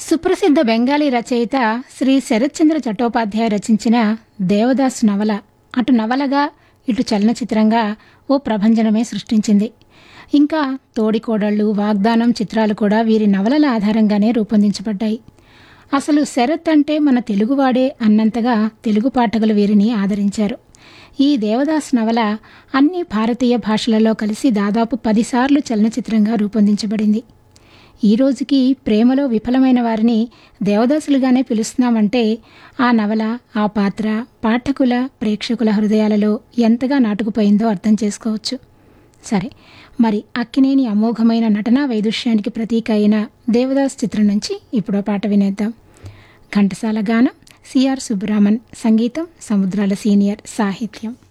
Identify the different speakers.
Speaker 1: సుప్రసిద్ధ బెంగాలీ రచయిత శ్రీ శరత్చంద్ర చట్టోపాధ్యాయ రచించిన దేవదాస్ నవల అటు నవలగా ఇటు చలనచిత్రంగా ఓ ప్రభంజనమే సృష్టించింది ఇంకా తోడికోడళ్ళు వాగ్దానం చిత్రాలు కూడా వీరి నవలల ఆధారంగానే రూపొందించబడ్డాయి అసలు శరత్ అంటే మన తెలుగువాడే అన్నంతగా తెలుగు పాఠకులు వీరిని ఆదరించారు ఈ దేవదాస్ నవల అన్ని భారతీయ భాషలలో కలిసి దాదాపు పదిసార్లు చలనచిత్రంగా రూపొందించబడింది ఈ రోజుకి ప్రేమలో విఫలమైన వారిని దేవదాసులుగానే పిలుస్తున్నామంటే ఆ నవల ఆ పాత్ర పాఠకుల ప్రేక్షకుల హృదయాలలో ఎంతగా నాటుకుపోయిందో అర్థం చేసుకోవచ్చు సరే మరి అక్కినేని అమోఘమైన నటనా వైదుష్యానికి ప్రతీక అయిన దేవదాస్ చిత్రం నుంచి ఇప్పుడో పాట వినేద్దాం ఘంటసాల గానం సిఆర్ సుబ్బరామన్ సంగీతం సముద్రాల సీనియర్ సాహిత్యం